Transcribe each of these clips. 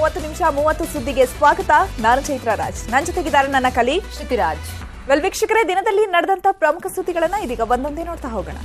ಮೂವತ್ತು ನಿಮಿಷ ಮೂವತ್ತು ಸುದ್ದಿಗೆ ಸ್ವಾಗತ ನಾನು ಚೈತ್ರ ರಾಜ್ ನನ್ನ ಜೊತೆಗಿದ್ದಾರೆ ನನ್ನ ಕಲಿ ಶ್ರುತಿರಾಜ್ ವೆಲ್ ವೀಕ್ಷಕರೇ ದಿನದಲ್ಲಿ ನಡೆದಂತ ಪ್ರಮುಖ ಸುದ್ದಿಗಳನ್ನ ಇದೀಗ ಒಂದೊಂದೇ ನೋಡ್ತಾ ಹೋಗೋಣ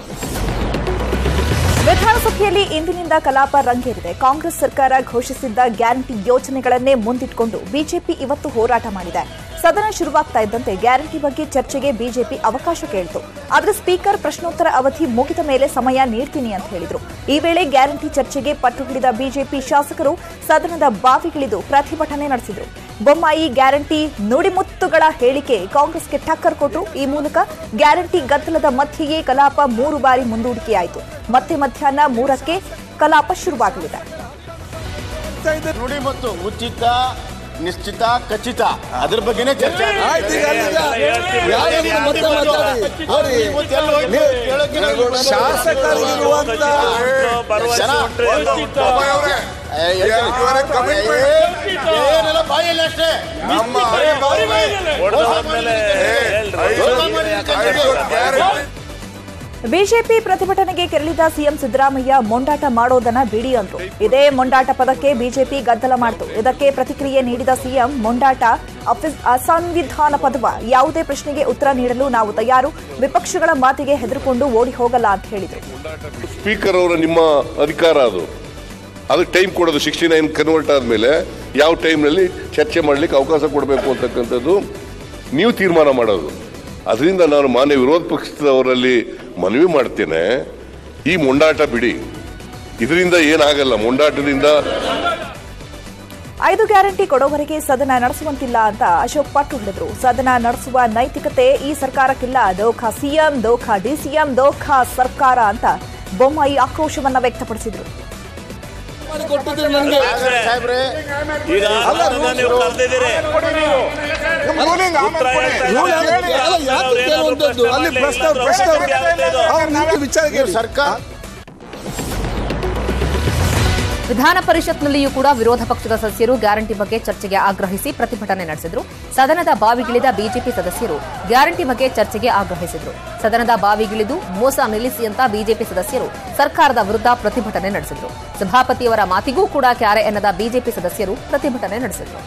ವಿಧಾನಸಭೆಯಲ್ಲಿ ಇಂದಿನಿಂದ ಕಲಾಪ ರಂಗೇರಿದೆ ಕಾಂಗ್ರೆಸ್ ಸರ್ಕಾರ ಘೋಷಿಸಿದ್ದ ಗ್ಯಾರಂಟಿ ಯೋಜನೆಗಳನ್ನೇ ಮುಂದಿಟ್ಕೊಂಡು ಬಿಜೆಪಿ ಇವತ್ತು ಹೋರಾಟ ಮಾಡಿದೆ ಸದನ ಶುರುವಾಗ್ತಾ ಇದ್ದಂತೆ ಗ್ಯಾರಂಟಿ ಬಗ್ಗೆ ಚರ್ಚೆಗೆ ಬಿಜೆಪಿ ಅವಕಾಶ ಕೇಳಿತು ಆದರೆ ಸ್ಪೀಕರ್ ಪ್ರಶ್ನೋತ್ತರ ಅವಧಿ ಮುಗಿದ ಮೇಲೆ ಸಮಯ ನೀಡ್ತೀನಿ ಅಂತ ಹೇಳಿದ್ರು ಈ ವೇಳೆ ಗ್ಯಾರಂಟಿ ಚರ್ಚೆಗೆ ಪಟ್ಟು ಹಿಡಿದ ಬಿಜೆಪಿ ಶಾಸಕರು ಸದನದ ಬಾವಿಗಿಳಿದು ಪ್ರತಿಭಟನೆ ನಡೆಸಿದರು ಬೊಮ್ಮಾಯಿ ಗ್ಯಾರಂಟಿ ನುಡಿಮುತ್ತುಗಳ ಹೇಳಿಕೆ ಕಾಂಗ್ರೆಸ್ಗೆ ಟಕ್ಕರ್ ಕೊಟ್ಟರು ಈ ಮೂಲಕ ಗ್ಯಾರಂಟಿ ಗದ್ದಲದ ಮಧ್ಯೆಯೇ ಕಲಾಪ ಮೂರು ಬಾರಿ ಮುಂದೂಡಿಕೆಯಾಯಿತು ಮತ್ತೆ ಮಧ್ಯಾಹ್ನ ಮೂರಕ್ಕೆ ಕಲಾಪ ಶುರುವಾಗಲಿದೆ ನುಡಿ ಮತ್ತು ಉಚಿತ ನಿಶ್ಚಿತ ಖಚಿತ ಅದ್ರ ಬಗ್ಗೆನೇ ಚರ್ಚೆ ಆಯ್ತು ಈಗ ಅಲ್ಲಿಗ ಯಾರು ಮತ್ತೆ ಮಾತಾಡಿ ನೋಡಿ ನೀವು ಶಾಸಕರಿಗಿರುವಂತ ಏನೆಲ್ಲ ಬಾಯಲ್ಲಿ ಅಷ್ಟೇ ಬಿಜೆಪಿ ಪ್ರತಿಭಟನೆಗೆ ಕೆರಳಿದ ಸಿಎಂ ಸಿದ್ದರಾಮಯ್ಯ ಮೊಂಡಾಟ ಮಾಡೋದನ್ನ ಬಿಡಿ ಅಂದ್ರು ಇದೇ ಮೊಂಡಾಟ ಪದಕ್ಕೆ ಬಿಜೆಪಿ ಗದ್ದಲ ಮಾಡಿತು ಇದಕ್ಕೆ ಪ್ರತಿಕ್ರಿಯೆ ನೀಡಿದ ಸಿಎಂ ಮೊಂಡಾಟ ಅಫಿಸ್- ಅಸಂವಿಧಾನ ಪದವ ಯಾವುದೇ ಪ್ರಶ್ನೆಗೆ ಉತ್ತರ ನೀಡಲು ನಾವು ತಯಾರು ವಿಪಕ್ಷಗಳ ಮಾತಿಗೆ ಹೆದರಿಕೊಂಡು ಓಡಿ ಹೋಗಲ್ಲ ಅಂತ ಹೇಳಿದರು ಸ್ಪೀಕರ್ ಅವರ ನಿಮ್ಮ ಅಧಿಕಾರ ಅದು ಅದಕ್ಕೆ ಟೈಮ್ ಕೊಡೋದು ಸಿಕ್ಸ್ಟಿ ನೈನ್ ಕನ್ವರ್ಟ್ ಆದಮೇಲೆ ಯಾವ ಟೈಮ್ನಲ್ಲಿ ಚರ್ಚೆ ಮಾಡಲಿಕ್ಕೆ ಅವಕಾಶ ಕೊಡಬೇಕು ಅಂತಕ್ಕಂಥದ್ದು ನೀವು ತೀರ್ಮಾನ ಮಾಡೋದು ಅದರಿಂದ ನಾನು ಮಾನ್ಯ ವಿರೋಧ ಪಕ್ಷದವರಲ್ಲಿ ಮನವಿ ಮಾಡ್ತೇನೆ ಈ ಮೊಂಡಾಟ ಬಿಡಿ ಇದರಿಂದ ಏನಾಗಲ್ಲ ಮೊಂಡಾಟದಿಂದ ಐದು ಗ್ಯಾರಂಟಿ ಕೊಡೋವರೆಗೆ ಸದನ ನಡೆಸುವಂತಿಲ್ಲ ಅಂತ ಅಶೋಕ್ ಪಟ್ಟು ಹಿಡಿದ್ರು ಸದನ ನಡೆಸುವ ನೈತಿಕತೆ ಈ ಸರ್ಕಾರಕ್ಕಿಲ್ಲ ದೋಖಾ ಸಿಎಂ ದೋಖಾ ಡಿಸಿಎಂ ದೋಖಾ ಸರ್ಕಾರ ಅಂತ ಬೊಮ್ಮಾಯಿ ಆಕ್ರೋಶವನ್ನ ವ್ಯಕ್ತಪಡಿಸಿದ್ರು ಮಾಡಿ ಕೊಟ್ಟಿದ್ರು ನನಗೆ ಸಾಹೇಬ್ರೆ ಈಗ ನೀವು ಕರೆದಿದ್ದೀರಿ ರೂಲ್ ಹೇಳಿ, ಅಲ್ಲ ಯಾಕೆ ಕೇಳುವಂಥದ್ದು ಅಲ್ಲಿ ಪ್ರಶ್ನೆ ಪ್ರಶ್ನೆ ಅವ್ರು ನಿಮ್ಮ ವಿಚಾರಕ್ಕೆ ಸರ್ಕಾರ ವಿಧಾನ ಪರಿಷತ್ನಲ್ಲಿಯೂ ಕೂಡ ವಿರೋಧ ಪಕ್ಷದ ಸದಸ್ಯರು ಗ್ಯಾರಂಟಿ ಬಗ್ಗೆ ಚರ್ಚೆಗೆ ಆಗ್ರಹಿಸಿ ಪ್ರತಿಭಟನೆ ನಡೆಸಿದ್ರು ಸದನದ ಬಾವಿಗಿಳಿದ ಬಿಜೆಪಿ ಸದಸ್ಯರು ಗ್ಯಾರಂಟಿ ಬಗ್ಗೆ ಚರ್ಚೆಗೆ ಆಗ್ರಹಿಸಿದ್ರು ಸದನದ ಬಾವಿಗಿಳಿದು ಮೋಸ ನಿಲ್ಲಿಸಿ ಅಂತ ಬಿಜೆಪಿ ಸದಸ್ಯರು ಸರ್ಕಾರದ ವಿರುದ್ಧ ಪ್ರತಿಭಟನೆ ನಡೆಸಿದ್ರು ಸಭಾಪತಿಯವರ ಮಾತಿಗೂ ಕೂಡ ಕ್ಯಾರೆ ಎನ್ನದ ಬಿಜೆಪಿ ಸದಸ್ಯರು ಪ್ರತಿಭಟನೆ ನಡೆಸಿದ್ರು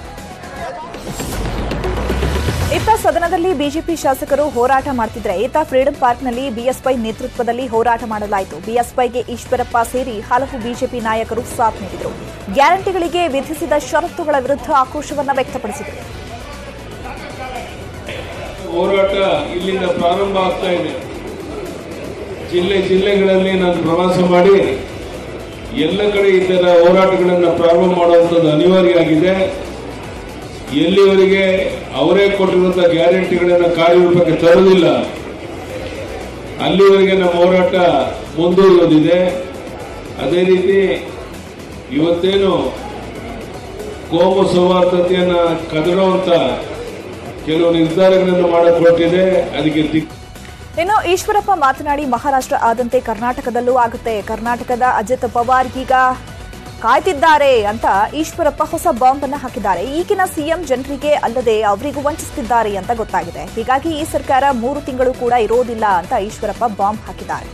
ಇತ್ತ ಸದನದಲ್ಲಿ ಬಿಜೆಪಿ ಶಾಸಕರು ಹೋರಾಟ ಮಾಡ್ತಿದ್ರೆ ಇತ್ತ ಫ್ರೀಡಂ ಪಾರ್ಕ್ನಲ್ಲಿ ಬಿಎಸ್ವೈ ನೇತೃತ್ವದಲ್ಲಿ ಹೋರಾಟ ಮಾಡಲಾಯಿತು ಬಿಎಸ್ವೈಗೆ ಈಶ್ವರಪ್ಪ ಸೇರಿ ಹಲವು ಬಿಜೆಪಿ ನಾಯಕರು ಸಾಥ್ ನೀಡಿದರು ಗ್ಯಾರಂಟಿಗಳಿಗೆ ವಿಧಿಸಿದ ಷರತ್ತುಗಳ ವಿರುದ್ಧ ಆಕ್ರೋಶವನ್ನ ವ್ಯಕ್ತಪಡಿಸಿದರು ಹೋರಾಟ ಇಲ್ಲಿಂದ ಪ್ರಾರಂಭ ಆಗ್ತಾ ಇದೆ ಜಿಲ್ಲೆ ಜಿಲ್ಲೆಗಳಲ್ಲಿ ನಾನು ಪ್ರವಾಸ ಮಾಡಿ ಎಲ್ಲ ಕಡೆ ಈ ಥರ ಹೋರಾಟಗಳನ್ನು ಪ್ರಾರಂಭ ಮಾಡುವಂಥದ್ದು ಅನಿವಾರ್ಯ ಆಗಿದೆ ಎಲ್ಲಿವರೆಗೆ ಅವರೇ ಕೊಟ್ಟಿರುವಂಥ ಗ್ಯಾರಂಟಿಗಳನ್ನು ಕಾರ್ಯರೂಪಕ್ಕೆ ತರುವುದಿಲ್ಲ ಅಲ್ಲಿವರೆಗೆ ನಮ್ಮ ಹೋರಾಟ ಮುಂದುವರಿಯೋದಿದೆ ಅದೇ ರೀತಿ ಇವತ್ತೇನು ಕೋಮು ಸೌಹಾರ್ದತೆಯನ್ನು ಕದಡುವಂಥ ಕೆಲವು ನಿರ್ಧಾರಗಳನ್ನು ಮಾಡಕ್ ಹೊರಟಿದೆ ಅದಕ್ಕೆ ದಿಕ್ ಇನ್ನು ಈಶ್ವರಪ್ಪ ಮಾತನಾಡಿ ಮಹಾರಾಷ್ಟ್ರ ಆದಂತೆ ಕರ್ನಾಟಕದಲ್ಲೂ ಆಗುತ್ತೆ ಕರ್ನಾಟಕದ ಅಜಿತ್ ಪವಾರ್ ಈಗ ಕಾಯ್ತಿದ್ದಾರೆ ಅಂತ ಈಶ್ವರಪ್ಪ ಹೊಸ ಬಾಂಬ್ ಅನ್ನ ಹಾಕಿದ್ದಾರೆ ಈಗಿನ ಸಿಎಂ ಜನರಿಗೆ ಅಲ್ಲದೆ ಅವರಿಗೂ ವಂಚಿಸುತ್ತಿದ್ದಾರೆ ಅಂತ ಗೊತ್ತಾಗಿದೆ ಹೀಗಾಗಿ ಈ ಸರ್ಕಾರ ಮೂರು ತಿಂಗಳು ಕೂಡ ಇರೋದಿಲ್ಲ ಅಂತ ಈಶ್ವರಪ್ಪ ಬಾಂಬ್ ಹಾಕಿದ್ದಾರೆ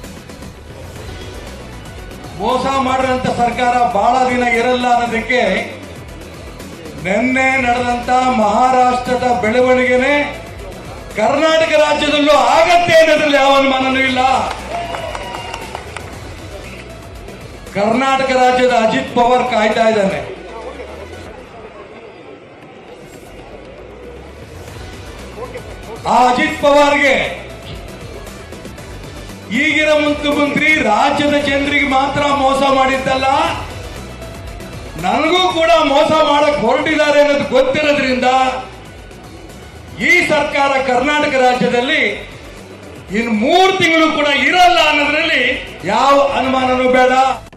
ಮೋಸ ಮಾಡಿದಂತ ಸರ್ಕಾರ ಬಹಳ ದಿನ ಇರಲ್ಲ ಅನ್ನೋದಕ್ಕೆ ನಿನ್ನೆ ನಡೆದಂತ ಮಹಾರಾಷ್ಟ್ರದ ಬೆಳವಣಿಗೆನೆ ಕರ್ನಾಟಕ ರಾಜ್ಯದಲ್ಲೂ ಆಗತ್ತೆ ಅನ್ನೋದ್ರಲ್ಲಿ ಯಾವ ಅನುಮಾನನೂ ಇಲ್ಲ ಕರ್ನಾಟಕ ರಾಜ್ಯದ ಅಜಿತ್ ಪವಾರ್ ಕಾಯ್ತಾ ಇದ್ದಾನೆ ಆ ಅಜಿತ್ ಪವಾರ್ಗೆ ಈಗಿನ ಮುಖ್ಯಮಂತ್ರಿ ರಾಜ್ಯದ ಜನರಿಗೆ ಮಾತ್ರ ಮೋಸ ಮಾಡಿದ್ದಲ್ಲ ನನಗೂ ಕೂಡ ಮೋಸ ಮಾಡಕ್ ಹೊರಟಿದ್ದಾರೆ ಅನ್ನೋದು ಗೊತ್ತಿರೋದ್ರಿಂದ ಈ ಸರ್ಕಾರ ಕರ್ನಾಟಕ ರಾಜ್ಯದಲ್ಲಿ ಇನ್ನು ಮೂರು ತಿಂಗಳು ಕೂಡ ಇರಲ್ಲ ಅನ್ನೋದ್ರಲ್ಲಿ ಯಾವ ಅನುಮಾನನೂ ಬೇಡ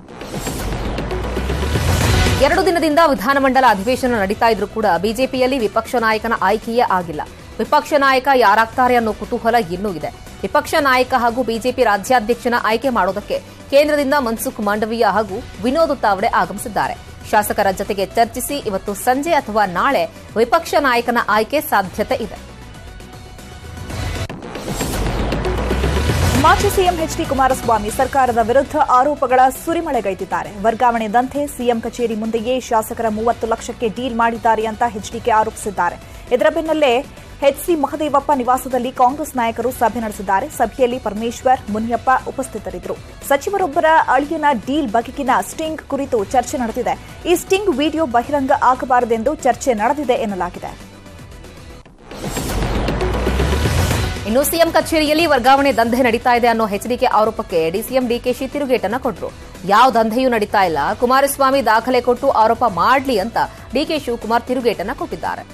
ಎರಡು ದಿನದಿಂದ ವಿಧಾನಮಂಡಲ ಅಧಿವೇಶನ ನಡೀತಾ ಇದ್ರೂ ಕೂಡ ಬಿಜೆಪಿಯಲ್ಲಿ ವಿಪಕ್ಷ ನಾಯಕನ ಆಯ್ಕೆಯೇ ಆಗಿಲ್ಲ ವಿಪಕ್ಷ ನಾಯಕ ಯಾರಾಗ್ತಾರೆ ಅನ್ನೋ ಕುತೂಹಲ ಇನ್ನೂ ಇದೆ ವಿಪಕ್ಷ ನಾಯಕ ಹಾಗೂ ಬಿಜೆಪಿ ರಾಜ್ಯಾಧ್ಯಕ್ಷನ ಆಯ್ಕೆ ಮಾಡೋದಕ್ಕೆ ಕೇಂದ್ರದಿಂದ ಮನ್ಸುಖ್ ಮಾಂಡವೀಯ ಹಾಗೂ ವಿನೋದ್ ತಾವಡೆ ಆಗಮಿಸಿದ್ದಾರೆ ಶಾಸಕರ ಜತೆಗೆ ಚರ್ಚಿಸಿ ಇವತ್ತು ಸಂಜೆ ಅಥವಾ ನಾಳೆ ವಿಪಕ್ಷ ನಾಯಕನ ಆಯ್ಕೆ ಸಾಧ್ಯತೆ ಇದೆ ಮಾಜಿ ಸಿಎಂ ಎಚ್ ಡಿ ಕುಮಾರಸ್ವಾಮಿ ಸರ್ಕಾರದ ವಿರುದ್ಧ ಆರೋಪಗಳ ಸುರಿಮಳೆಗೈದಿದ್ದಾರೆ ವರ್ಗಾವಣೆ ದಂಧೆ ಸಿಎಂ ಕಚೇರಿ ಮುಂದೆಯೇ ಶಾಸಕರ ಮೂವತ್ತು ಲಕ್ಷಕ್ಕೆ ಡೀಲ್ ಮಾಡಿದ್ದಾರೆ ಅಂತ ಎಚ್ಡಿಕೆ ಆರೋಪಿಸಿದ್ದಾರೆ ಇದರ ಬೆನ್ನಲ್ಲೇ ಎಚ್ಸಿ ಮಹದೇವಪ್ಪ ನಿವಾಸದಲ್ಲಿ ಕಾಂಗ್ರೆಸ್ ನಾಯಕರು ಸಭೆ ನಡೆಸಿದ್ದಾರೆ ಸಭೆಯಲ್ಲಿ ಪರಮೇಶ್ವರ್ ಮುನಿಯಪ್ಪ ಉಪಸ್ಥಿತರಿದ್ದರು ಸಚಿವರೊಬ್ಬರ ಅಳಿಯನ ಡೀಲ್ ಬಗೆಗಿನ ಸ್ಟಿಂಗ್ ಕುರಿತು ಚರ್ಚೆ ನಡೆದಿದೆ ಈ ಸ್ಟಿಂಗ್ ವಿಡಿಯೋ ಬಹಿರಂಗ ಆಗಬಾರದೆಂದು ಚರ್ಚೆ ನಡೆದಿದೆ ಎನ್ನಲಾಗಿದೆ ಇನ್ನು ಸಿಎಂ ಕಚೇರಿಯಲ್ಲಿ ವರ್ಗಾವಣೆ ದಂಧೆ ನಡೀತಾ ಇದೆ ಅನ್ನೋ ಎಚ್ಡಿಕೆ ಆರೋಪಕ್ಕೆ ಡಿಸಿಎಂ ಡಿಕೆಶಿ ತಿರುಗೇಟನ್ನ ಕೊಟ್ಟರು ಯಾವ ದಂಧೆಯೂ ನಡೀತಾ ಇಲ್ಲ ಕುಮಾರಸ್ವಾಮಿ ದಾಖಲೆ ಕೊಟ್ಟು ಆರೋಪ ಮಾಡ್ಲಿ ಅಂತ ಡಿಕೆ ಶಿವಕುಮಾರ್ ತಿರುಗೇಟನ್ನ ಕೊಟ್ಟಿದ್ದಾರೆ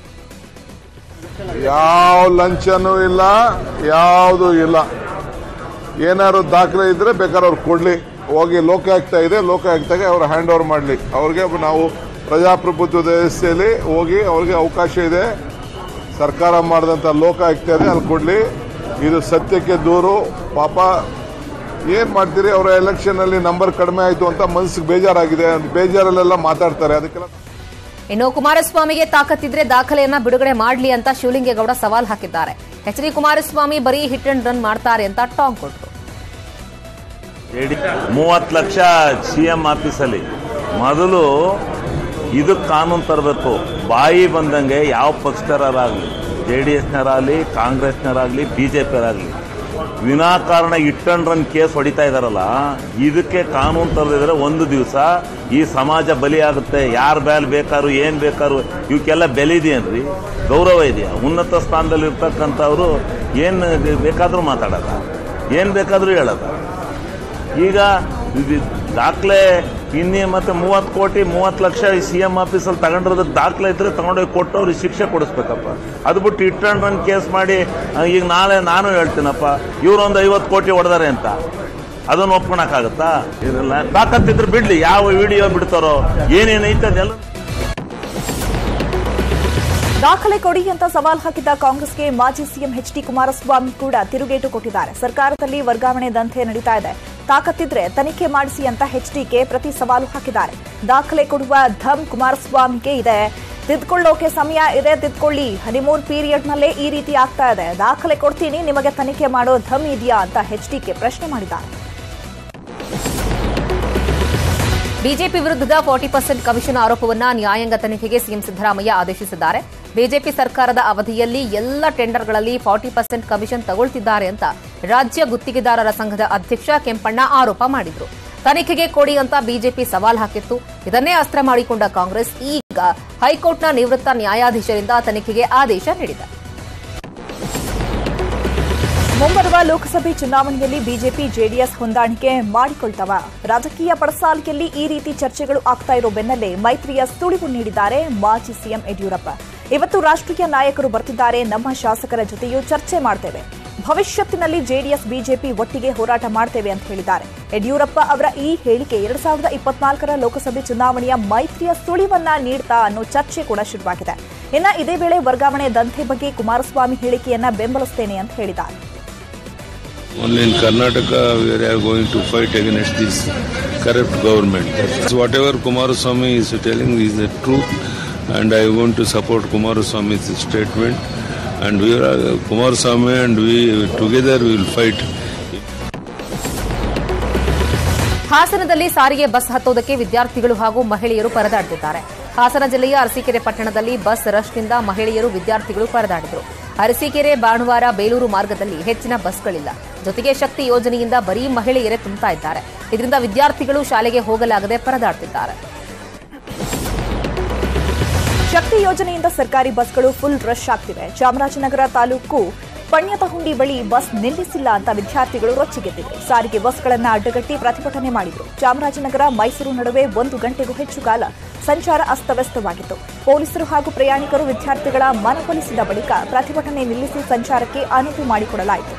ಯಾವ ಲಂಚನೂ ಇಲ್ಲ ಯಾವುದು ಇಲ್ಲ ಏನಾದ್ರು ದಾಖಲೆ ಇದ್ರೆ ಬೇಕಾದ್ರೆ ಅವ್ರು ಕೊಡ್ಲಿ ಹೋಗಿ ಲೋಕಾಯುಕ್ತ ಇದೆ ಲೋಕಾಯುಕ್ತಗೆ ಅವ್ರು ಹ್ಯಾಂಡ್ ಓವರ್ ಮಾಡಲಿ ಅವ್ರಿಗೆ ನಾವು ಪ್ರಜಾಪ್ರಭುತ್ವದ ವ್ಯವಸ್ಥೆಯಲ್ಲಿ ಹೋಗಿ ಅವ್ರಿಗೆ ಅವಕಾಶ ಇದೆ ಸರ್ಕಾರ ಮಾಡಿದಂಥ ಲೋಕಾಯುಕ್ತ ಇದೆ ಅಲ್ಲಿ ಕೊಡ್ಲಿ ಇದು ಸತ್ಯಕ್ಕೆ ದೂರು ಪಾಪ ಏನ್ ಮಾಡ್ತೀರಿ ಅವರ ಎಲೆಕ್ಷನ್ ಅಲ್ಲಿ ನಂಬರ್ ಕಡಿಮೆ ಆಯ್ತು ಅಂತ ಮನಸ್ಸಿಗೆ ಬೇಜಾರಾಗಿದೆ ಅಂತ ಬೇಜಾರಲ್ಲೆಲ್ಲ ಮಾತಾಡ್ತಾರೆ ಅದಕ್ಕೆಲ್ಲ ಇನ್ನು ಕುಮಾರಸ್ವಾಮಿಗೆ ತಾಕತ್ತಿದ್ರೆ ದಾಖಲೆಯನ್ನ ಬಿಡುಗಡೆ ಮಾಡ್ಲಿ ಅಂತ ಶಿವಲಿಂಗೇಗೌಡ ಸವಾಲ್ ಹಾಕಿದ್ದಾರೆ ಎಚ್ ಡಿ ಕುಮಾರಸ್ವಾಮಿ ಬರೀ ಹಿಟ್ ಅಂಡ್ ರನ್ ಮಾಡ್ತಾರೆ ಅಂತ ಟಾಂಗ್ ಕೊಟ್ಟರು ಮೂವತ್ತು ಲಕ್ಷ ಸಿ ಎಂ ಆಫೀಸಲ್ಲಿ ಮೊದಲು ಇದಕ್ಕೆ ಕಾನೂನು ತರಬೇಕು ಬಾಯಿ ಬಂದಂಗೆ ಯಾವ ಪಕ್ಷದರಾಗಲಿ ಜೆ ಡಿ ಎಸ್ನರಾಗಲಿ ಕಾಂಗ್ರೆಸ್ನರಾಗಲಿ ಬಿ ಜೆ ಪಿಯರಾಗಲಿ ವಿನಾಕಾರಣ ಇಟ್ ಅಂಡ್ ರನ್ ಕೇಸ್ ಹೊಡಿತಾ ಇದಾರಲ್ಲ ಇದಕ್ಕೆ ಕಾನೂನು ತರದಿದ್ರೆ ಒಂದು ದಿವಸ ಈ ಸಮಾಜ ಬಲಿಯಾಗುತ್ತೆ ಯಾರ ಬೇಲ್ ಬೇಕಾದ್ರು ಏನು ಬೇಕಾದ್ರು ಇವಕ್ಕೆಲ್ಲ ಬೆಲೆ ಇದೆಯೇನ್ರಿ ಗೌರವ ಇದೆಯಾ ಉನ್ನತ ಸ್ಥಾನದಲ್ಲಿ ಇರ್ತಕ್ಕಂಥವ್ರು ಏನು ಬೇಕಾದರೂ ಮಾತಾಡಲ್ಲ ಏನು ಬೇಕಾದರೂ ಹೇಳಲ್ಲ ಈಗ ಇದು ದಾಖಲೆ ಇನ್ನೇ ಮತ್ತೆ ಮೂವತ್ತು ಕೋಟಿ ಮೂವತ್ತು ಲಕ್ಷ ಸಿ ಎಂ ಆಫೀಸಲ್ಲಿ ತಗೊಂಡಿರೋದಕ್ಕೆ ದಾಖಲೆ ಇದ್ರೆ ತಗೊಂಡೋಗಿ ಕೊಟ್ಟು ಅವ್ರಿಗೆ ಶಿಕ್ಷೆ ಕೊಡಿಸ್ಬೇಕಪ್ಪ ಅದು ಬಿಟ್ಟು ಇಟ್ ಅಂಡ್ ರನ್ ಕೇಸ್ ಮಾಡಿ ಆ, ಈಗ ನಾಳೆ ನಾನು ಹೇಳ್ತೀನಪ್ಪ ಇವ್ರೊಂದು ಐವತ್ತು ಕೋಟಿ ಹೊಡೆದಾರೆ ಅಂತ ಅದನ್ನು ಒಪ್ಕೊಳಕ್ಕಾಗತ್ತಾ ಇರಲ್ಲ ತಾಕತ್ತಿದ್ರೆ ಬಿಡ್ಲಿ ಯಾವ ವಿಡಿಯೋ ಬಿಡ್ತಾರೋ ಏನೇನೈತೆ ಅದೆಲ್ಲ ದಾಖಲೆ ಕೊಡಿ ಅಂತ ಸವಾಲ್ ಹಾಕಿದ್ದ ಕಾಂಗ್ರೆಸ್ಗೆ ಮಾಜಿ ಸಿಎಂ ಎಚ್ ಡಿ ಕುಮಾರಸ್ವಾಮಿ ಕೂಡ ತಿರುಗೇಟು ಕೊಟ್ಟಿದ್ದಾರೆ ಸರ್ಕಾರದಲ್ಲಿ ವರ್ಗಾವಣೆ ದಂಧೆ ನಡೀತಾ ಇದೆ ತಾಕತ್ತಿದ್ರೆ ತನಿಖೆ ಮಾಡಿಸಿ ಅಂತ ಎಚ್ಡಿಕೆ ಪ್ರತಿ ಸವಾಲು ಹಾಕಿದ್ದಾರೆ ದಾಖಲೆ ಕೊಡುವ ಧಮ್ ಕುಮಾರಸ್ವಾಮಿಗೆ ಇದೆ ತಿದ್ಕೊಳ್ಳೋಕೆ ಸಮಯ ಇದೆ ತಿದ್ಕೊಳ್ಳಿ ಹನಿಮೂನ್ ಪೀರಿಯಡ್ನಲ್ಲೇ ಈ ರೀತಿ ಆಗ್ತಾ ಇದೆ ದಾಖಲೆ ಕೊಡ್ತೀನಿ ನಿಮಗೆ ತನಿಖೆ ಮಾಡೋ ಧಮ್ ಇದೆಯಾ ಅಂತ ಎಚ್ಡಿಕೆ ಪ್ರಶ್ನೆ ಮಾಡಿದ್ದಾರೆ ಬಿಜೆಪಿ ವಿರುದ್ಧದ ಫಾರ್ಟಿ ಪರ್ಸೆಂಟ್ ಕಮಿಷನ್ ಆರೋಪವನ್ನ ನ್ಯಾಯಾಂಗ ತನಿಖೆಗೆ ಸಿಎಂ ಸಿದ್ದರಾಮಯ್ಯ ಆದೇಶಿಸಿದ್ದಾರೆ ಬಿಜೆಪಿ ಸರ್ಕಾರದ ಅವಧಿಯಲ್ಲಿ ಎಲ್ಲ ಟೆಂಡರ್ಗಳಲ್ಲಿ ಫಾರ್ಟಿ ಪರ್ಸೆಂಟ್ ಕಮಿಷನ್ ತಗೊಳ್ತಿದ್ದಾರೆ ಅಂತ ರಾಜ್ಯ ಗುತ್ತಿಗೆದಾರರ ಸಂಘದ ಅಧ್ಯಕ್ಷ ಕೆಂಪಣ್ಣ ಆರೋಪ ಮಾಡಿದ್ರು ತನಿಖೆಗೆ ಕೊಡಿ ಅಂತ ಬಿಜೆಪಿ ಸವಾಲ್ ಹಾಕಿತ್ತು ಇದನ್ನೇ ಅಸ್ತ್ರ ಮಾಡಿಕೊಂಡ ಕಾಂಗ್ರೆಸ್ ಈಗ ಹೈಕೋರ್ಟ್ನ ನಿವೃತ್ತ ನ್ಯಾಯಾಧೀಶರಿಂದ ತನಿಖೆಗೆ ಆದೇಶ ನೀಡಿದೆ ಮುಂಬರುವ ಲೋಕಸಭೆ ಚುನಾವಣೆಯಲ್ಲಿ ಬಿಜೆಪಿ ಜೆಡಿಎಸ್ ಹೊಂದಾಣಿಕೆ ಮಾಡಿಕೊಳ್ತವ ರಾಜಕೀಯ ಪಡಸಾಲಿಯಲ್ಲಿ ಈ ರೀತಿ ಚರ್ಚೆಗಳು ಆಗ್ತಾ ಇರೋ ಬೆನ್ನಲ್ಲೇ ಮೈತ್ರಿಯ ಸುಳಿವು ನೀಡಿದ್ದಾರೆ ಮಾಜಿ ಸಿಎಂ ಯಡಿಯೂರಪ್ಪ ಇವತ್ತು ರಾಷ್ಟ್ರೀಯ ನಾಯಕರು ಬರ್ತಿದ್ದಾರೆ ನಮ್ಮ ಶಾಸಕರ ಜೊತೆಯೂ ಚರ್ಚೆ ಮಾಡ್ತೇವೆ ಭವಿಷ್ಯತ್ತಿನಲ್ಲಿ ಜೆಡಿಎಸ್ ಬಿಜೆಪಿ ಒಟ್ಟಿಗೆ ಹೋರಾಟ ಮಾಡ್ತೇವೆ ಅಂತ ಹೇಳಿದ್ದಾರೆ ಯಡಿಯೂರಪ್ಪ ಅವರ ಈ ಹೇಳಿಕೆ ಎರಡ್ ಸಾವಿರದ ಇಪ್ಪತ್ನಾಲ್ಕರ ಲೋಕಸಭೆ ಚುನಾವಣೆಯ ಮೈತ್ರಿಯ ಸುಳಿವನ್ನ ನೀಡ್ತಾ ಅನ್ನೋ ಚರ್ಚೆ ಕೂಡ ಶುರುವಾಗಿದೆ ಇನ್ನ ಇದೇ ವೇಳೆ ವರ್ಗಾವಣೆ ದಂಧೆ ಬಗ್ಗೆ ಕುಮಾರಸ್ವಾಮಿ ಹೇಳಿಕೆಯನ್ನ ಬೆಂಬಲಿಸ್ತೇನೆ ಅಂತ ಹೇಳಿದ್ದಾರೆ Only in Karnataka we are going to fight against this corrupt government. So whatever Kumaraswamy is telling is the truth, and I want to support Kumaraswamy's statement. And we are Kumaraswamy and we together we will fight. ಹಾಸನದಲ್ಲಿ ಸಾರಿಗೆ bus ಹತ್ತೋದಕ್ಕೆ ವಿದ್ಯಾರ್ಥಿಗಳು ಹಾಗೂ ಮಹಿಳೆಯರು ಪರದಾಡುತ್ತಿದ್ದಾರೆ ಹಾಸನ ಜಿಲ್ಲೆಯ ಅರಸೀಕೆರೆ ಪಟ್ಟಣದಲ್ಲಿ bus ರಶ್ನಿಂದ ಮಹಿಳೆಯರು ವಿದ್ಯಾರ್ಥಿಗಳು ಪರದಾಡಿದರು ಅರಸೀಕೆರೆ ಬಾಣುವಾರ ಬೇಲೂರು ಮಾರ್ಗದಲ್ಲಿ ಹೆಚ್ಚಿನ ಬಸ್ಗಳಿಲ್ಲ ಜೊತೆಗೆ ಶಕ್ತಿ ಯೋಜನೆಯಿಂದ ಬರೀ ಮಹಿಳೆಯರೇ ತುಂಬುತ್ತಾ ಇದ್ದಾರೆ ಇದರಿಂದ ವಿದ್ಯಾರ್ಥಿಗಳು ಶಾಲೆಗೆ ಹೋಗಲಾಗದೆ ಪರದಾಡುತ್ತಿದ್ದಾರೆ ಶಕ್ತಿ ಯೋಜನೆಯಿಂದ ಸರ್ಕಾರಿ ಬಸ್ಗಳು ಫುಲ್ ರಶ್ ಆಗ್ತಿವೆ ಚಾಮರಾಜನಗರ ತಾಲೂಕು ಪಣ್ಯತಹುಂಡಿ ಬಳಿ ಬಸ್ ನಿಲ್ಲಿಸಿಲ್ಲ ಅಂತ ವಿದ್ಯಾರ್ಥಿಗಳು ರೊಚ್ಚಿಗೆದ್ದಿದ್ರು ಸಾರಿಗೆ ಬಸ್ಗಳನ್ನ ಅಡ್ಡಗಟ್ಟಿ ಪ್ರತಿಭಟನೆ ಮಾಡಿದ್ರು ಚಾಮರಾಜನಗರ ಮೈಸೂರು ನಡುವೆ ಒಂದು ಗಂಟೆಗೂ ಹೆಚ್ಚು ಕಾಲ ಸಂಚಾರ ಅಸ್ತವ್ಯಸ್ತವಾಗಿತ್ತು ಪೊಲೀಸರು ಹಾಗೂ ಪ್ರಯಾಣಿಕರು ವಿದ್ಯಾರ್ಥಿಗಳ ಮನವೊಲಿಸಿದ ಬಳಿಕ ಪ್ರತಿಭಟನೆ ನಿಲ್ಲಿಸಿ ಸಂಚಾರಕ್ಕೆ ಅನುವು ಮಾಡಿಕೊಡಲಾಯಿತು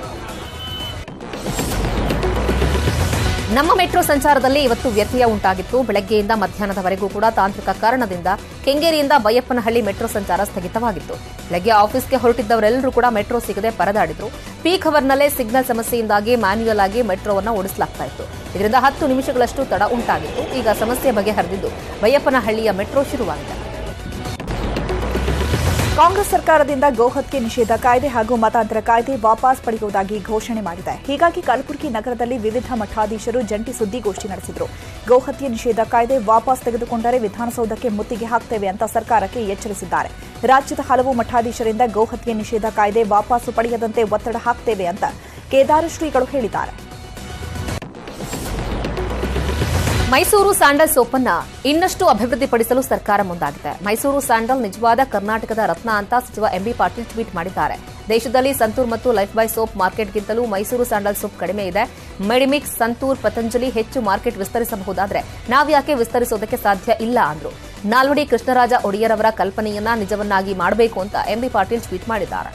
ನಮ್ಮ ಮೆಟ್ರೋ ಸಂಚಾರದಲ್ಲಿ ಇವತ್ತು ವ್ಯತ್ಯಯ ಉಂಟಾಗಿತ್ತು ಬೆಳಗ್ಗೆಯಿಂದ ಮಧ್ಯಾಹ್ನದವರೆಗೂ ಕೂಡ ತಾಂತ್ರಿಕ ಕಾರಣದಿಂದ ಕೆಂಗೇರಿಯಿಂದ ಬೈಯಪ್ಪನಹಳ್ಳಿ ಮೆಟ್ರೋ ಸಂಚಾರ ಸ್ಥಗಿತವಾಗಿತ್ತು ಬೆಳಗ್ಗೆ ಆಫೀಸ್ಗೆ ಹೊರಟಿದ್ದವರೆಲ್ಲರೂ ಕೂಡ ಮೆಟ್ರೋ ಸಿಗದೆ ಪರದಾಡಿದ್ರು ಪೀಕ್ ಅವರ್ನಲ್ಲೇ ಸಿಗ್ನಲ್ ಸಮಸ್ಯೆಯಿಂದಾಗಿ ಮ್ಯಾನ್ಯುಯಲ್ ಆಗಿ ಮೆಟ್ರೋವನ್ನು ಓಡಿಸಲಾಗ್ತಾ ಇತ್ತು ಇದರಿಂದ ಹತ್ತು ನಿಮಿಷಗಳಷ್ಟು ತಡ ಉಂಟಾಗಿತ್ತು ಈಗ ಸಮಸ್ಯೆ ಬಗೆಹರಿದಿದ್ದು ಬೈಯಪ್ಪನಹಳ್ಳಿಯ ಮೆಟ್ರೋ ಶುರುವಾಗಿದೆ ಕಾಂಗ್ರೆಸ್ ಸರ್ಕಾರದಿಂದ ಗೋಹತ್ಯೆ ನಿಷೇಧ ಕಾಯ್ದೆ ಹಾಗೂ ಮತಾಂತರ ಕಾಯ್ದೆ ವಾಪಸ್ ಪಡೆಯುವುದಾಗಿ ಘೋಷಣೆ ಮಾಡಿದೆ ಹೀಗಾಗಿ ಕಲಬುರಗಿ ನಗರದಲ್ಲಿ ವಿವಿಧ ಮಠಾಧೀಶರು ಜಂಟಿ ಸುದ್ದಿಗೋಷ್ಠಿ ನಡೆಸಿದರು ಗೋಹತ್ಯೆ ನಿಷೇಧ ಕಾಯ್ದೆ ವಾಪಸ್ ತೆಗೆದುಕೊಂಡರೆ ವಿಧಾನಸೌಧಕ್ಕೆ ಮುತ್ತಿಗೆ ಹಾಕ್ತೇವೆ ಅಂತ ಸರ್ಕಾರಕ್ಕೆ ಎಚ್ಚರಿಸಿದ್ದಾರೆ ರಾಜ್ಯದ ಹಲವು ಮಠಾಧೀಶರಿಂದ ಗೋಹತ್ಯೆ ನಿಷೇಧ ಕಾಯ್ದೆ ವಾಪಸ್ಸು ಪಡೆಯದಂತೆ ಒತ್ತಡ ಹಾಕ್ತೇವೆ ಅಂತ ಕೇದಾರ ಶ್ರೀಗಳು ಹೇಳಿದ್ದಾರೆ ಮೈಸೂರು ಸ್ಯಾಂಡಲ್ ಸೋಪ್ ಅನ್ನ ಇನ್ನಷ್ಟು ಅಭಿವೃದ್ಧಿಪಡಿಸಲು ಸರ್ಕಾರ ಮುಂದಾಗಿದೆ ಮೈಸೂರು ಸ್ಯಾಂಡಲ್ ನಿಜವಾದ ಕರ್ನಾಟಕದ ರತ್ನ ಅಂತ ಸಚಿವ ಎಂಬಿ ಪಾಟೀಲ್ ಟ್ವೀಟ್ ಮಾಡಿದ್ದಾರೆ ದೇಶದಲ್ಲಿ ಸಂತೂರ್ ಮತ್ತು ಲೈಫ್ ಬಾಯ್ ಸೋಪ್ ಮಾರ್ಕೆಟ್ಗಿಂತಲೂ ಮೈಸೂರು ಸ್ಯಾಂಡಲ್ ಸೋಪ್ ಕಡಿಮೆ ಇದೆ ಮೆಡಿಮಿಕ್ಸ್ ಸಂತೂರ್ ಪತಂಜಲಿ ಹೆಚ್ಚು ಮಾರ್ಕೆಟ್ ವಿಸ್ತರಿಸಬಹುದಾದ್ರೆ ನಾವ್ಯಾಕೆ ವಿಸ್ತರಿಸೋದಕ್ಕೆ ಸಾಧ್ಯ ಇಲ್ಲ ಅಂದ್ರು ನಾಲ್ವಡಿ ಕೃಷ್ಣರಾಜ ಒಡೆಯರ್ ಅವರ ಕಲ್ಪನೆಯನ್ನ ನಿಜವನ್ನಾಗಿ ಮಾಡಬೇಕು ಅಂತ ಎಂಬಿ ಪಾಟೀಲ್ ಟ್ವೀಟ್ ಮಾಡಿದ್ದಾರೆ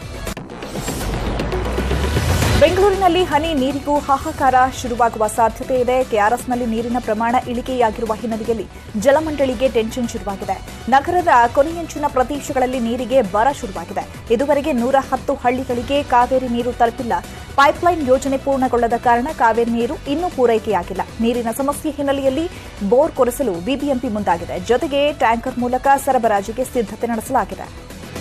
ಬೆಂಗಳೂರಿನಲ್ಲಿ ಹನಿ ನೀರಿಗೂ ಹಾಹಾಕಾರ ಶುರುವಾಗುವ ಸಾಧ್ಯತೆ ಇದೆ ಕೆಆರ್ಎಸ್ನಲ್ಲಿ ನೀರಿನ ಪ್ರಮಾಣ ಇಳಿಕೆಯಾಗಿರುವ ಹಿನ್ನೆಲೆಯಲ್ಲಿ ಜಲಮಂಡಳಿಗೆ ಟೆನ್ಷನ್ ಶುರುವಾಗಿದೆ ನಗರದ ಕೊನೆಯಂಚಿನ ಪ್ರದೇಶಗಳಲ್ಲಿ ನೀರಿಗೆ ಬರ ಶುರುವಾಗಿದೆ ಇದುವರೆಗೆ ನೂರ ಹತ್ತು ಹಳ್ಳಿಗಳಿಗೆ ಕಾವೇರಿ ನೀರು ತಲುಪಿಲ್ಲ ಪೈಪ್ಲೈನ್ ಯೋಜನೆ ಪೂರ್ಣಗೊಳ್ಳದ ಕಾರಣ ಕಾವೇರಿ ನೀರು ಇನ್ನೂ ಪೂರೈಕೆಯಾಗಿಲ್ಲ ನೀರಿನ ಸಮಸ್ಯೆ ಹಿನ್ನೆಲೆಯಲ್ಲಿ ಬೋರ್ ಕೊರೆಸಲು ಬಿಬಿಎಂಪಿ ಮುಂದಾಗಿದೆ ಜೊತೆಗೆ ಟ್ಯಾಂಕರ್ ಮೂಲಕ ಸರಬರಾಜಿಗೆ ಸಿದ್ಧತೆ ನಡೆಸಲಾಗಿದೆ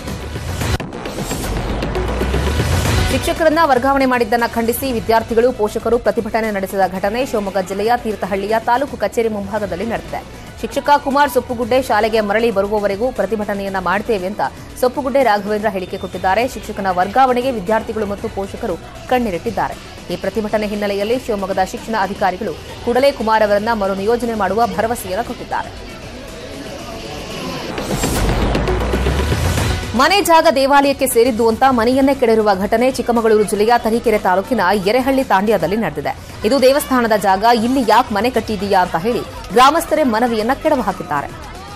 ಶಿಕ್ಷಕರನ್ನ ವರ್ಗಾವಣೆ ಮಾಡಿದ್ದನ್ನ ಖಂಡಿಸಿ ವಿದ್ಯಾರ್ಥಿಗಳು ಪೋಷಕರು ಪ್ರತಿಭಟನೆ ನಡೆಸಿದ ಘಟನೆ ಶಿವಮೊಗ್ಗ ಜಿಲ್ಲೆಯ ತೀರ್ಥಹಳ್ಳಿಯ ತಾಲೂಕು ಕಚೇರಿ ಮುಂಭಾಗದಲ್ಲಿ ನಡೆದಿದೆ ಶಿಕ್ಷಕ ಕುಮಾರ್ ಸೊಪ್ಪುಗುಡ್ಡೆ ಶಾಲೆಗೆ ಮರಳಿ ಬರುವವರೆಗೂ ಪ್ರತಿಭಟನೆಯನ್ನ ಮಾಡ್ತೇವೆ ಅಂತ ಸೊಪ್ಪುಗುಡ್ಡೆ ರಾಘವೇಂದ್ರ ಹೇಳಿಕೆ ಕೊಟ್ಟಿದ್ದಾರೆ ಶಿಕ್ಷಕನ ವರ್ಗಾವಣೆಗೆ ವಿದ್ಯಾರ್ಥಿಗಳು ಮತ್ತು ಪೋಷಕರು ಕಣ್ಣೀರಿಟ್ಟಿದ್ದಾರೆ ಈ ಪ್ರತಿಭಟನೆ ಹಿನ್ನೆಲೆಯಲ್ಲಿ ಶಿವಮೊಗ್ಗದ ಶಿಕ್ಷಣ ಅಧಿಕಾರಿಗಳು ಕೂಡಲೇ ಕುಮಾರ್ ಅವರನ್ನ ಮರು ನಿಯೋಜನೆ ಮಾಡುವ ಭರವಸೆಯನ್ನು ಕೊಟ್ಟಿದ್ದಾರೆ ಮನೆ ಜಾಗ ದೇವಾಲಯಕ್ಕೆ ಸೇರಿದ್ದು ಅಂತ ಮನೆಯನ್ನೇ ಕೆಡರುವ ಘಟನೆ ಚಿಕ್ಕಮಗಳೂರು ಜಿಲ್ಲೆಯ ತರೀಕೆರೆ ತಾಲೂಕಿನ ಎರೆಹಳ್ಳಿ ತಾಂಡ್ಯದಲ್ಲಿ ನಡೆದಿದೆ ಇದು ದೇವಸ್ಥಾನದ ಜಾಗ ಇಲ್ಲಿ ಯಾಕೆ ಮನೆ ಕಟ್ಟಿದೀಯಾ ಅಂತ ಹೇಳಿ ಗ್ರಾಮಸ್ಥರೇ ಮನವಿಯನ್ನ ಕೆಡವು ಹಾಕಿದ್ದಾರೆ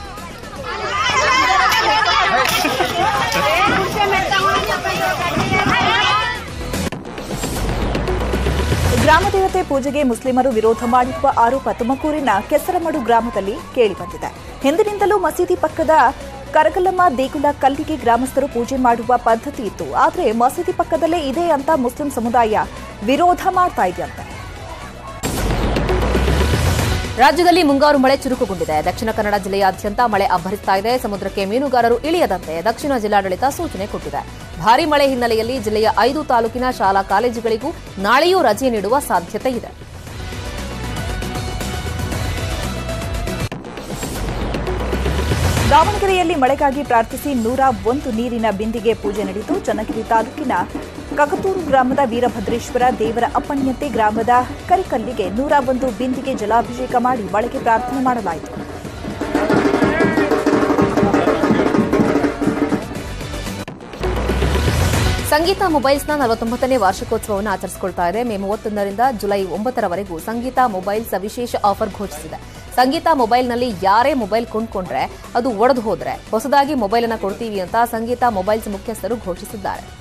ಗ್ರಾಮದೇವತೆ ಪೂಜೆಗೆ ಮುಸ್ಲಿಮರು ವಿರೋಧ ಮಾಡಿರುವ ಆರೋಪ ತುಮಕೂರಿನ ಕೆಸರಮಡು ಗ್ರಾಮದಲ್ಲಿ ಕೇಳಿಬಂದಿದೆ ಹಿಂದಿನಿಂದಲೂ ಮಸೀದಿ ಪಕ್ಕದ ಕರಗಲಮ್ಮ ದೇಗುಲ ಕಲ್ಲಿಗೆ ಗ್ರಾಮಸ್ಥರು ಪೂಜೆ ಮಾಡುವ ಪದ್ಧತಿ ಇತ್ತು ಆದರೆ ಮಸೀದಿ ಪಕ್ಕದಲ್ಲೇ ಇದೆ ಅಂತ ಮುಸ್ಲಿಂ ಸಮುದಾಯ ವಿರೋಧ ಮಾಡ್ತಾ ಇದೆಯಂತೆ ರಾಜ್ಯದಲ್ಲಿ ಮುಂಗಾರು ಮಳೆ ಚುರುಕುಗೊಂಡಿದೆ ದಕ್ಷಿಣ ಕನ್ನಡ ಜಿಲ್ಲೆಯಾದ್ಯಂತ ಮಳೆ ಅಬ್ಬರಿಸ್ತಾ ಇದೆ ಸಮುದ್ರಕ್ಕೆ ಮೀನುಗಾರರು ಇಳಿಯದಂತೆ ದಕ್ಷಿಣ ಜಿಲ್ಲಾಡಳಿತ ಸೂಚನೆ ಕೊಟ್ಟಿದೆ ಭಾರೀ ಮಳೆ ಹಿನ್ನೆಲೆಯಲ್ಲಿ ಜಿಲ್ಲೆಯ ಐದು ತಾಲೂಕಿನ ಶಾಲಾ ಕಾಲೇಜುಗಳಿಗೂ ನಾಳೆಯೂ ರಜೆ ನೀಡುವ ಸಾಧ್ಯತೆ ಇದೆ ದಾವಣಗೆರೆಯಲ್ಲಿ ಮಳೆಗಾಗಿ ಪ್ರಾರ್ಥಿಸಿ ನೂರ ಒಂದು ನೀರಿನ ಬಿಂದಿಗೆ ಪೂಜೆ ನಡೆಯಿತು ಚನ್ನಗಿರಿ ತಾಲೂಕಿನ ಕಗತೂರು ಗ್ರಾಮದ ವೀರಭದ್ರೇಶ್ವರ ದೇವರ ಅಪ್ಪಣೆಯಂತೆ ಗ್ರಾಮದ ಕರಿಕಲ್ಲಿಗೆ ನೂರ ಒಂದು ಬಿಂದಿಗೆ ಜಲಾಭಿಷೇಕ ಮಾಡಿ ಒಳಗೆ ಪ್ರಾರ್ಥನೆ ಮಾಡಲಾಯಿತು ಸಂಗೀತ ಮೊಬೈಲ್ಸ್ನ ನಲವತ್ತೊಂಬತ್ತನೇ ವಾರ್ಷಿಕೋತ್ಸವವನ್ನು ಆಚರಿಸಿಕೊಳ್ತಾ ಇದೆ ಮೇ ಮೂವತ್ತೊಂದರಿಂದ ಜುಲೈ ಒಂಬತ್ತರವರೆಗೂ ಸಂಗೀತ ಮೊಬೈಲ್ಸ್ ವಿಶೇಷ ಆಫರ್ ಘೋಷಿಸಿದೆ ಸಂಗೀತ ಮೊಬೈಲ್ನಲ್ಲಿ ಯಾರೇ ಮೊಬೈಲ್ ಕೊಂಡ್ಕೊಂಡ್ರೆ ಅದು ಒಡೆದು ಹೋದ್ರೆ ಹೊಸದಾಗಿ ಮೊಬೈಲ್ ಅನ್ನ ಕೊಡ್ತೀವಿ ಅಂತ ಸಂಗೀತ ಮೊಬೈಲ್ಸ್ ಮುಖ್ಯಸ್ಥರು ಘೋಷಿಸಿದ್ದಾರೆ